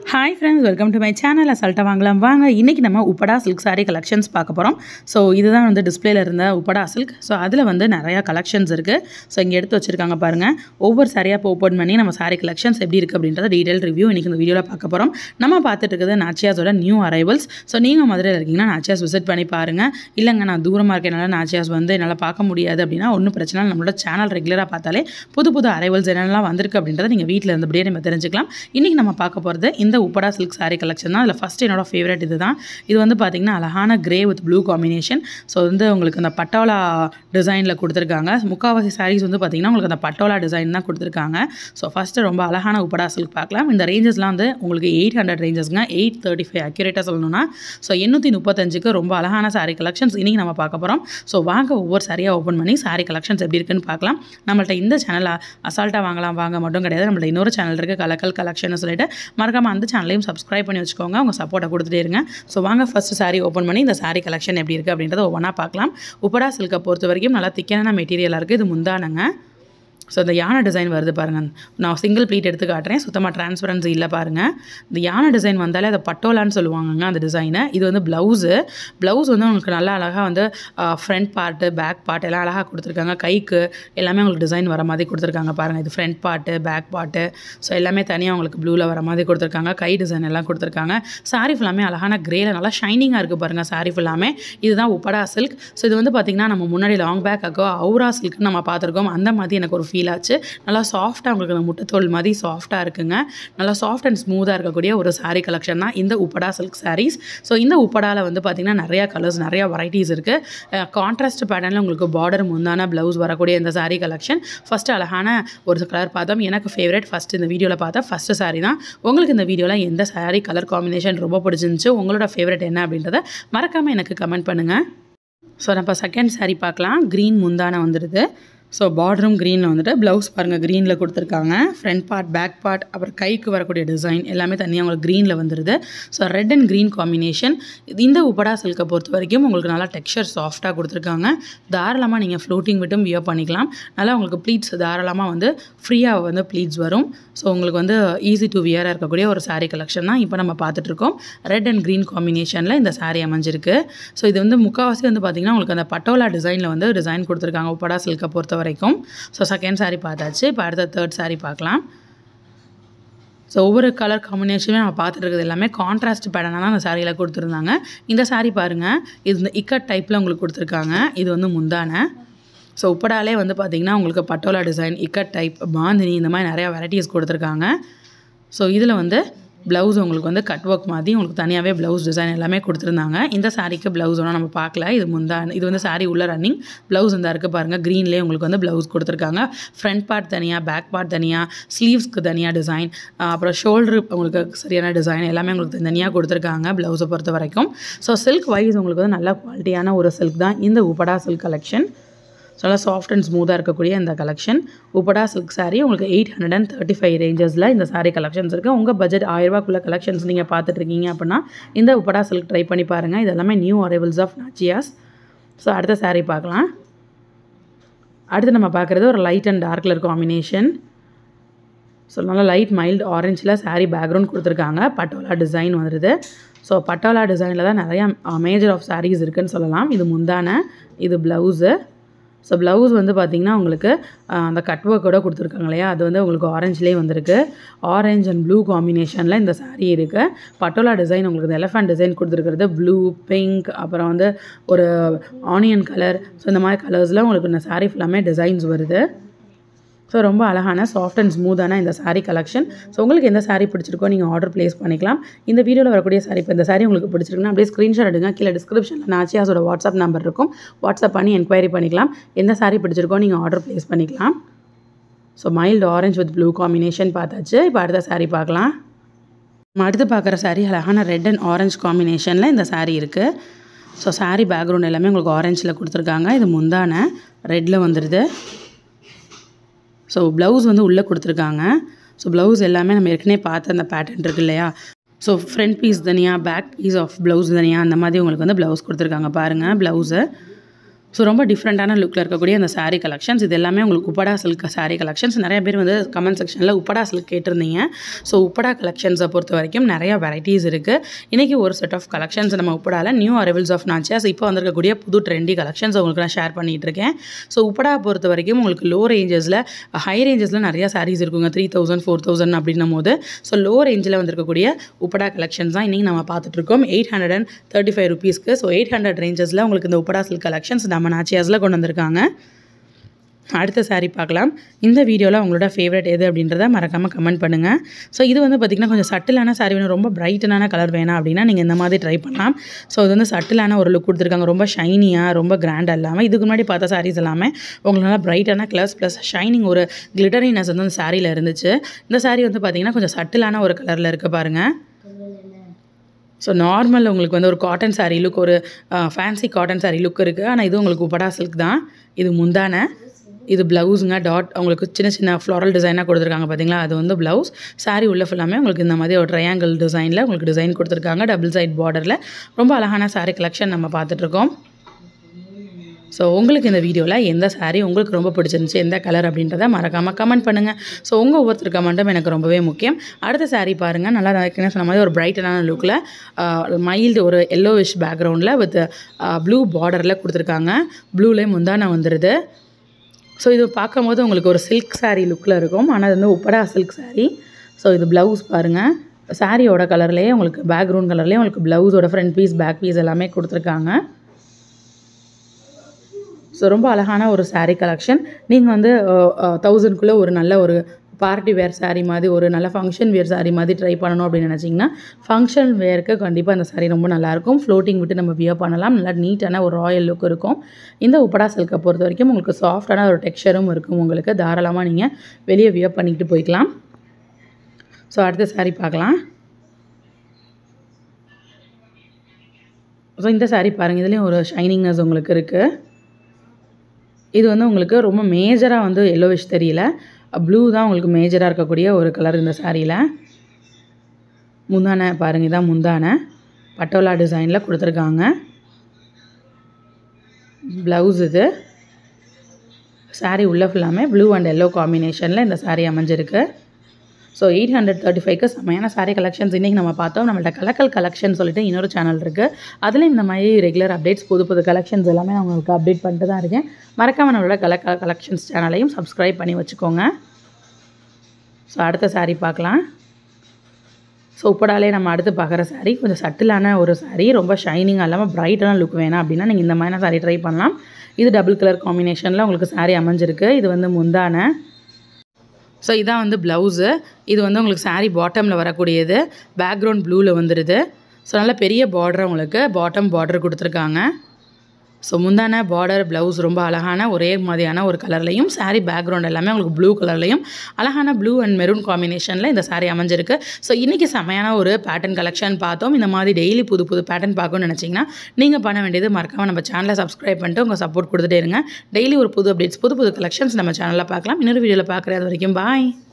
hi friends welcome to my channel அசால்ட்டாக வாங்கலாம் வாங்க இன்றைக்கி நம்ம உப்படா சில்க் saree கலெக்ஷன்ஸ் பார்க்க போகிறோம் ஸோ இதுதான் வந்து டிஸ்பிளேல இருந்த உப்படா சில்க் ஸோ அதில் வந்து நிறையா கலெக்ஷன்ஸ் இருக்குது ஸோ இங்கே எடுத்து வச்சுருக்காங்க பாருங்கள் ஒவ்வொரு சாரியாக இப்போ ஓப்பன் பண்ணி நம்ம saree கலெக்ஷன்ஸ் எப்படி இருக்குது அப்படின்றத டீடைல் ரிவ்யூ இன்றைக்கி இந்த வீடியோவில் பார்க்க போகிறோம் நம்ம பார்த்துட்டு இருக்கிறது நாச்சியாஸோட நியூ அரைவல்ஸ் ஸோ நீங்கள் மதுரையில் இருக்கீங்கன்னா நாச்சியாஸ் விசிட் பண்ணி பாருங்கள் இல்லைங்க நான் தூரமாக இருக்கனால நாச்சியாஸ் வந்து என்னால் பார்க்க முடியாது அப்படின்னா ஒன்றும் பிரச்சனை இல்லை நம்மளோட சேனல் ரெகுலராக பார்த்தாலே புது புது அரைவல்ஸ் என்னென்னலாம் வந்திருக்கு அப்படின்றத நீங்கள் வீட்டில் இருந்தபடியே நம்ம தெரிஞ்சுக்கலாம் இன்றைக்கி நம்ம பார்க்க போகிறது இந்த உப்படா சில்க் saree கலெக்ஷன் தான் அதில் ஃபஸ்ட் என்னோட ஃபேவரட் இது தான் இது வந்து பார்த்திங்கன்னா அழகான grey with blue combination so வந்து உங்களுக்கு அந்த பட்டோலா டிசைனில் கொடுத்துருக்காங்க முக்காவாசி sarees வந்து பார்த்திங்கன்னா உங்களுக்கு அந்த பட்டோலா டிசைன் தான் கொடுத்துருக்காங்க ஸோ ஃபஸ்ட்டு ரொம்ப அழகான உப்படா சில்க் பார்க்கலாம் இந்த ரேஞ்சஸ்லாம் வந்து உங்களுக்கு எயிட் ஹண்ட்ரட் ரேஞ்சஸ்ங்க எயிட் தேர்ட்டி ஃபைவ் அக்யூரேட்டாக சொல்லணும்னா ஸோ எண்ணூற்றி முப்பத்தஞ்சுக்கு ரொம்ப அழகான saree கலெக்ஷன்ஸ் இன்றைக்கி நம்ம பார்க்க போகிறோம் ஸோ வாங்க ஒவ்வொரு சாரியாக ஓப்பன் பண்ணி saree கலெக்ஷன்ஸ் எப்படி இருக்குன்னு பார்க்கலாம் நம்மள்ட்ட இந்த சேனல் அசால்ட்டாக வாங்கலாம் வாங்க மட்டும் கிடையாது நம்மள்ட்ட இன்னொரு சேனல் இருக்குது கலக்கல் கலெக்ஷன் சொல்லிட்டு மறக்காம அந்த சேனலையும் சப்ஸ்கிரைப் பண்ணி வச்சுக்கோங்க உங்கள் சப்போர்ட்டை கொடுத்துட்டே இருங்க ஸோ வாங்க ஃபஸ்ட்டு saree ஓப்பன் பண்ணி இந்த saree கலெக்ஷன் எப்படி இருக்குது அப்படின்றத ஒவ்வொன்றா பார்க்கலாம் உப்படா சில்கை பொறுத்த வரைக்கும் நல்லா திக்கான மெட்டீரியலாக இருக்குது இது முந்தானங்க ஸோ இந்த யானை டிசைன் வருது பாருங்கள் நான் சிங்கிள் ப்ளீட் எடுத்து காட்டுறேன் சுத்தமாக டிரான்ஸ்பரன்சி இல்லை பாருங்கள் இந்த யானை டிசைன் வந்தாலே அதை பட்டோலான்னு சொல்லுவாங்கங்க அந்த டிசைனை இது வந்து ப்ளவுஸு ப்ளவுஸ் வந்து உங்களுக்கு நல்லா அழகாக வந்து ஃப்ரண்ட் பார்ட்டு பேக் பார்ட் எல்லாம் அழகாக கொடுத்துருக்காங்க கைக்கு எல்லாமே உங்களுக்கு டிசைன் வர மாதிரி கொடுத்துருக்காங்க பாருங்கள் இது front part back part so எல்லாமே தனியாக உங்களுக்கு ப்ளூவில் வர மாதிரி கொடுத்துருக்காங்க கை டிசைன் எல்லாம் கொடுத்துருக்காங்க சாரி ஃபுல்லாமே அழகான கிரேல நல்லா ஷைனிங்காக இருக்குது பாருங்கள் சாரி ஃபுல்லாமே இதுதான் உப்படா சில்க் ஸோ இது வந்து பார்த்திங்கன்னா நம்ம முன்னாடி லாங் பேக் அக்கோ அவுரா சில்க்னு நம்ம பார்த்துருக்கோம் அந்த மாதிரி எனக்கு ஒரு ஃபீல் ஆச்சு நல்லா சாஃப்டாக உங்களுக்கு அந்த முட்டைத்தோல் மாதிரி சாஃப்டாக இருக்குங்க நல்லா சாஃப்ட் அண்ட் ஸ்மூத்தாக இருக்கக்கூடிய ஒரு saree கலெக்ஷன் தான் இந்த உப்படா சில்க் sarees ஸோ இந்த உப்படாவில் வந்து பார்த்திங்கன்னா நிறையா கலர்ஸ் நிறையா வெரைட்டிஸ் இருக்குது கான்ட்ராஸ்ட் பேட்டர்னில் உங்களுக்கு பார்டர் முந்தான ப்ளவுஸ் வரக்கூடிய இந்த saree கலெக்ஷன் ஃபஸ்ட்டு அழகான ஒரு கலர் பார்த்தோம் எனக்கு ஃபேவரட் ஃபஸ்ட் இந்த வீடியோவில் பார்த்தா ஃபஸ்ட்டு saree தான் உங்களுக்கு இந்த வீடியோவில் எந்த saree கலர் காம்பினேஷன் ரொம்ப பிடிச்சிருந்துச்சு உங்களோட ஃபேவரட் என்ன அப்படின்றத மறக்காமல் எனக்கு கமெண்ட் பண்ணுங்கள் ஸோ நம்ம செகண்ட் saree பார்க்கலாம் க்ரீன் முந்தான வந்துடுது ஸோ பார்டரும் க்ரீனில் வந்துட்டு ப்ளவுஸ் பாருங்கள் க்ரீனில் கொடுத்துருக்காங்க ஃப்ரண்ட் பார்ட் பேக் பார்ட் அப்புறம் கைக்கு வரக்கூடிய டிசைன் எல்லாமே தனியாக உங்களுக்கு க்ரீனில் வந்துடுது so red and green combination இந்த உப்படா சில்கை பொறுத்த வரைக்கும் உங்களுக்கு நல்லா டெக்ஸ்சர் சாஃப்டாக கொடுத்துருக்காங்க தாராளமாக நீங்கள் ஃப்ளோட்டிங் விட்டும் வியர் பண்ணிக்கலாம் நல்லா உங்களுக்கு ப்ளீட்ஸ் தாராளமாக வந்து ஃப்ரீயாக வந்து ப்ளீட்ஸ் வரும் ஸோ உங்களுக்கு வந்து ஈஸி டு வியராக இருக்கக்கூடிய ஒரு saree கலெக்ஷன் தான் இப்போ நம்ம பார்த்துட்ருக்கோம் ரெட் அண்ட் க்ரீன் காம்பினேஷனில் இந்த saree அமைஞ்சிருக்கு ஸோ இது வந்து முக்கால்வாசி வந்து பார்த்திங்கன்னா உங்களுக்கு அந்த பட்டோலா டிசைனில் வந்து டிசைன் கொடுத்துருக்காங்க உப்படா சில்கை பொறுத்த வரைக்கும் ஸோ செகண்ட் saree பார்த்தாச்சு இப்போ அடுத்த தேர்ட் saree பார்க்கலாம் ஸோ ஒவ்வொரு கலர் காம்பினேஷனுமே நம்ம பார்த்துட்டு இருக்கிறது எல்லாமே கான்ட்ராஸ்ட் பேட்டர்னாக தான் அந்த சாரியில் கொடுத்துருந்தாங்க இந்த saree பாருங்கள் இது இந்த இக்கட் டைப்பில் உங்களுக்கு கொடுத்துருக்காங்க இது வந்து முந்தான ஸோ உப்படாலே வந்து பார்த்திங்கன்னா உங்களுக்கு பட்டோலா டிசைன் இக்கட் டைப் பாந்தினி இந்த மாதிரி நிறையா வெரைட்டிஸ் கொடுத்துருக்காங்க ஸோ இதில் வந்து ப்ளவுஸ் உங்களுக்கு வந்து கட் ஒர்க் மாதிரி உங்களுக்கு தனியாகவே ப்ளவுஸ் டிசைன் எல்லாமே கொடுத்துருந்தாங்க இந்த சாரீக்கு ப்ளவுஸ் ஒன்றும் நம்ம பார்க்கல இது முந்தா இது வந்து சாரீ உள்ள ரன்னிங் ப்ளவுஸ் இந்த இருக்குது பாருங்கள் க்ரீன்லேயே உங்களுக்கு வந்து ப்ளவுஸ் கொடுத்துருக்காங்க ஃப்ரண்ட் பார்ட் தனியாக பேக் பார்ட் தனியாக ஸ்லீவ்ஸ்க்கு தனியாக டிசைன் அப்புறம் ஷோல்டர் உங்களுக்கு சரியான டிசைன் எல்லாமே உங்களுக்கு தனியாக கொடுத்துருக்காங்க ப்ளவுஸை பொறுத்த வரைக்கும் ஸோ சில்க் வைஸ் உங்களுக்கு வந்து நல்ல குவாலிட்டியான ஒரு சில்க் தான் இந்த உப்படா சில்க் கலெக்ஷன் ஸோ நல்லா சாஃப்ட் அண்ட் ஸ்மூத்தாக இருக்கக்கூடிய இந்த கலெக்ஷன் உப்படா சில்க் saree உங்களுக்கு eight hundred and thirty five ரேஞ்சஸில் இந்த saree கலெக்ஷன்ஸ் இருக்குது உங்கள் பட்ஜெட் ஆயிரரூபாக்குள்ள கலெக்ஷன்ஸ் நீங்கள் பார்த்துட்ருக்கீங்க அப்படின்னா இந்த உப்படா சில்க் ட்ரை பண்ணி பாருங்கள் இது எல்லாமே new arrivals of Nachiyas so அடுத்த saree பார்க்கலாம் அடுத்து நம்ம பார்க்குறது ஒரு light and dark colour combination so நல்லா லைட் மைல்டு ஆரஞ்சில் saree பேக்ரவுண்ட் கொடுத்துருக்காங்க பட்டோலா டிசைன் வந்துடுது ஸோ பட்டோலா டிசைனில் தான் நிறையா மேஜர் ஆஃப் sarees இருக்குன்னு சொல்லலாம் இது முந்தான இது ப்ளவுஸு ஸோ ப்ளவுஸ் வந்து பார்த்திங்கன்னா உங்களுக்கு ஆஹ், அந்த கட் ஒர்க்கோட கொடுத்துருக்காங்க இல்லையா அது வந்து உங்களுக்கு ஆரஞ்சிலே வந்திருக்கு ஆரஞ்ச் அண்ட் ப்ளூ காம்பினேஷனில் இந்த saree இருக்குது பட்டோலா டிசைன் உங்களுக்கு இந்த எலஃபண்ட் டிசைன் கொடுத்துருக்கிறது ப்ளூ பிங்க் அப்புறம் வந்து ஒரு ஆனியன் கலர் ஸோ இந்த மாதிரி கலர்ஸில் உங்களுக்கு இந்த saree ஃபுல்லாமே டிசைன்ஸ் வருது ஸோ ரொம்ப அழகான சாஃப்ட் அண்ட் ஸ்மூத்தான இந்த saree கலெக்ஷன் ஸோ உங்களுக்கு எந்த saree பிடிச்சிருக்கோ நீங்கள் ஆர்டர் ப்ளேஸ் பண்ணிக்கலாம் இந்த வீடியோவில் வரக்கூடிய saree இப்போ இந்த saree உங்களுக்கு பிடிச்சிருக்குன்னா அப்படியே ஸ்க்ரீன்ஷாட் எடுங்க கீழே டிஸ்கிரிப்ஷனில் நாச்சியாஸோட வாட்ஸ்அப் நம்பர் இருக்கும் வாட்ஸ்அப் பண்ணி என்கொயரி பண்ணிக்கலாம் எந்த saree பிடிச்சிருக்கோ நீங்கள் ஆர்டர் ப்ளேஸ் பண்ணிக்கலாம் so mild orange with blue combination பார்த்தாச்சு இப்போ அடுத்த saree பார்க்கலாம் நம்ம அடுத்து பார்க்குற saree அழகான ரெட் அண்ட் ஆரஞ்ச் காம்பினேஷனில் இந்த saree இருக்குது ஸோ saree பேக்ரவுண்ட் எல்லாமே உங்களுக்கு ஆரஞ்சில் கொடுத்துருக்காங்க இது முந்தான ரெட்டில் வந்துடுது ஸோ ப்ளவுஸ் வந்து உள்ளே கொடுத்துருக்காங்க ஸோ ப்ளவுஸ் எல்லாமே நம்ம ஏற்கனவே பார்த்த அந்த பேட்டர்ன் இருக்கு இல்லையா ஸோ ஃப்ரண்ட் பீஸ் தனியாக பேக் பீஸ் ஆஃப் ப்ளவுஸ் தனியாக அந்த மாதிரி உங்களுக்கு வந்து ப்ளவுஸ் கொடுத்துருக்காங்க பாருங்கள் ப்ளவுஸு ஸோ ரொம்ப டிஃப்ரெண்ட்டான லுக்கில் இருக்கக்கூடிய அந்த saree கலெக்ஷன்ஸ் இது எல்லாமே உங்களுக்கு உப்படா சில்க் saree கலெக்ஷன்ஸ் நிறைய பேர் வந்து கமெண்ட் செக்ஷனில் உப்படா சில்க் கேட்டிருந்தீங்க ஸோ உப்படா கலெக்ஷன்ஸை பொறுத்த வரைக்கும் நிறைய வெரைட்டிஸ் இருக்குது இன்றைக்கி ஒரு செட் ஆஃப் கலெக்ஷன்ஸ் நம்ம உப்படாவில் நியூ அரைவல்ஸ் ஆஃப் நாச்சியாஸ் இப்போ வந்திருக்கக்கூடிய புது ட்ரெண்டி கலெக்ஷன்ஸ் உங்களுக்கு நான் ஷேர் பண்ணிகிட்டு இருக்கேன் ஸோ உப்படா பொறுத்த வரைக்கும் உங்களுக்கு லோ ரேஞ்சஸில் ஹை ரேஞ்சஸில் நிறைய sarees இருக்குங்க த்ரீ தௌசண்ட் ஃபோர் தௌசண்ட் அப்படின்னும் போது ஸோ லோ ரேஞ்சில் வந்திருக்கக்கூடிய உப்படா கலெக்ஷன்ஸ் தான் இன்றைக்கி நம்ம பார்த்துட்ருக்கோம் eight hundred and thirty five ருபீஸ்க்கு ஸோ எயிட் ஹண்ட்ரட் ரேஞ்சஸில் உங்களுக்கு இந்த உப்படா சில்க் கலெக்ஷன்ஸ் நம்ம நாச்சியாஸில் கொண்டு வந்திருக்காங்க அடுத்த saree பார்க்கலாம் இந்த வீடியோவில் உங்களோட ஃபேவரட் எது அப்படின்றத மறக்காமல் கமெண்ட் பண்ணுங்கள் ஸோ இது வந்து பார்த்திங்கன்னா கொஞ்சம் சட்டிலான saree வேணும் ரொம்ப பிரைட்டனான கலர் வேணாம் அப்படின்னா நீங்கள் இந்த மாதிரி ட்ரை பண்ணலாம் ஸோ இது வந்து சட்டிலான ஒரு லுக் கொடுத்துருக்காங்க ரொம்ப ஷைனியாக ரொம்ப கிராண்டாக இல்லாமல் இதுக்கு முன்னாடி பார்த்த sarees எல்லாமே உங்களுக்கு நல்லா பிரைட்டான கலர்ஸ் ப்ளஸ் ஷைனிங் ஒரு கிளிட்டரினஸ் வந்து அந்த சாரியில் இருந்துச்சு இந்த saree வந்து பார்த்திங்கன்னா கொஞ்சம் சட்டிலான ஒரு கலரில் இருக்குது பாருங்கள் ஸோ நார்மல் உங்களுக்கு வந்து ஒரு காட்டன் saree லுக் ஒரு ஃபேன்சி காட்டன் saree லுக் இருக்குது ஆனால் இது உங்களுக்கு உப்படா சில்க் தான் இது முந்தான இது ப்ளவுஸுங்க டாட் உங்களுக்கு சின்ன சின்ன ஃப்ளாரல் டிசைனாக கொடுத்துருக்காங்க பார்த்தீங்களா அது வந்து ப்ளவுஸ் saree உள்ள ஃபுல்லாமே உங்களுக்கு இந்த மாதிரி ஒரு ட்ரையாங்கிள் டிசைனில் உங்களுக்கு டிசைன் கொடுத்துருக்காங்க டபுள் சைட் பார்டரில் ரொம்ப அழகான saree கலெக்ஷன் நம்ம பார்த்துட்ருக்கோம் ஸோ உங்களுக்கு இந்த வீடியோவில் எந்த saree உங்களுக்கு ரொம்ப பிடிச்சிருந்துச்சு எந்த கலர் அப்படின்றத மறக்காமல் கமெண்ட் பண்ணுங்கள் ஸோ உங்கள் ஒவ்வொருத்தர் கமெண்ட்டும் எனக்கு ரொம்பவே முக்கியம் அடுத்த saree பாருங்கள் நல்லா நான் ஏற்கனவே சொன்ன மாதிரி ஒரு பிரைட்டனான லுக்கில் மைல்டு ஒரு எல்லோவிஷ் பேக்ரவுண்டில் வித் ப்ளூ பார்டரில் கொடுத்துருக்காங்க ப்ளூலேயே முந்தான வந்துடுது ஸோ இது பார்க்கும்போது உங்களுக்கு ஒரு சில்க் saree லுக்கில் இருக்கும் ஆனால் இது வந்து உப்படா சில்க் saree ஸோ இது ப்ளவுஸ் பாருங்கள் சாரியோட கலர்லேயே உங்களுக்கு பேக்ரவுண்ட் கலர்லேயே உங்களுக்கு ப்ளவுஸோட ஃப்ரண்ட் பீஸ் பேக் பீஸ் எல்லாமே கொடுத்துருக்காங்க ஸோ ரொம்ப அழகான ஒரு saree கலெக்ஷன் நீங்கள் வந்து தௌசண்ட்குள்ளே ஒரு நல்ல ஒரு பார்ட்டி வேர் saree மாதிரி ஒரு நல்ல ஃபங்க்ஷன் வேர் saree மாதிரி ட்ரை பண்ணணும் அப்படின்னு நினச்சிங்கன்னா ஃபங்க்ஷன் வேருக்கு கண்டிப்பாக அந்த saree ரொம்ப நல்லாயிருக்கும் ஃப்ளோட்டிங் விட்டு நம்ம வியர் பண்ணலாம் நல்லா நீட்டான ஒரு ராயல் லுக் இருக்கும் இந்த உப்படா சில்கை பொறுத்த வரைக்கும் உங்களுக்கு சாஃப்டான ஒரு டெக்ஸ்சரும் இருக்கும் உங்களுக்கு தாராளமாக நீங்கள் வெளியே வியர் பண்ணிக்கிட்டு போய்க்கலாம் ஸோ அடுத்த saree பார்க்கலாம் ஸோ இந்த saree பாருங்கள் இதுலேயும் ஒரு ஷைனிங்னஸ் உங்களுக்கு இருக்குது இது வந்து உங்களுக்கு ரொம்ப மேஜராக வந்து எல்லோவிஷ் தெரியல ப்ளூ தான் உங்களுக்கு மேஜராக இருக்கக்கூடிய ஒரு கலர் இந்த சாரியில் முந்தானை பாருங்கள் இதான் முந்தானை பட்டோலா டிசைனில் கொடுத்துருக்காங்க ப்ளவுஸ் இது saree உள்ள ஃபுல்லாமே ப்ளூ அண்ட் எல்லோ காம்பினேஷனில் இந்த saree அமைஞ்சிருக்கு ஸோ எயிட் ஹண்ட்ரட் தேர்ட்டி ஃபைவ்க்கு செம்மையான saree கலெக்ஷன்ஸ் இன்றைக்கி நம்ம பார்த்தோம் நம்மள்ட்ட கலக்கல் கலெக்ஷன் சொல்லிட்டு இன்னொரு சேனல் இருக்குது அதுலேயும் இந்த மாதிரி ரெகுலர் அப்டேட்ஸ் புது புது கலெக்ஷன்ஸ் எல்லாமே நான் உங்களுக்கு அப்டேட் பண்ணிட்டு தான் இருக்கேன் மறக்காமல் நம்மளோட கலக்கல் கலெக்ஷன்ஸ் சேனலையும் சப்ஸ்கிரைப் பண்ணி வச்சுக்கோங்க ஸோ அடுத்த saree பார்க்கலாம் ஸோ உப்படாலே நம்ம அடுத்து பார்க்குற saree கொஞ்சம் சட்டிலான ஒரு saree ரொம்ப ஷைனிங்காக இல்லாமல் பிரைட்டான லுக் வேணும் அப்படின்னா நீங்கள் இந்த மாதிரியான saree ட்ரை பண்ணலாம் இது டபுள் கலர் காம்பினேஷனில் உங்களுக்கு saree அமைஞ்சிருக்கு இது வந்து முந்தான ஸோ இதான் வந்து ப்ளவுஸு இது வந்து உங்களுக்கு saree பாட்டமில் வரக்கூடியது பேக்ரவுண்ட் ப்ளூவில் வந்துடுது ஸோ நல்ல பெரிய பார்டர் உங்களுக்கு பாட்டம் பார்டர் கொடுத்துருக்காங்க ஸோ முந்தான பார்டர் ப்ளவுஸ் ரொம்ப அழகான ஒரே மாதிரியான ஒரு கலர்லையும் saree பேக்ரவுண்ட் எல்லாமே உங்களுக்கு ப்ளூ கலர்லையும் அழகான ப்ளூ அண்ட் மெரூன் காம்பினேஷனில் இந்த saree அமைஞ்சிருக்கு ஸோ இன்றைக்கி செமையான ஒரு பேட்டர்ன் கலெக்ஷன் பார்த்தோம் இந்த மாதிரி டெய்லி புது புது பேட்டர்ன் பார்க்கணும்னு நினச்சிங்கன்னா நீங்கள் பண்ண வேண்டியது மறக்காமல் நம்ம சேனலை சப்ஸ்கிரைப் பண்ணிட்டு உங்கள் சப்போர்ட் கொடுத்துட்டே இருங்க டெய்லி ஒரு புது அப்டேட்ஸ் புது புது கலெக்ஷன்ஸ் நம்ம சேனலில் பார்க்கலாம் இன்னொரு வீடியோவில் பார்க்குறது வரைக்கும் பாய்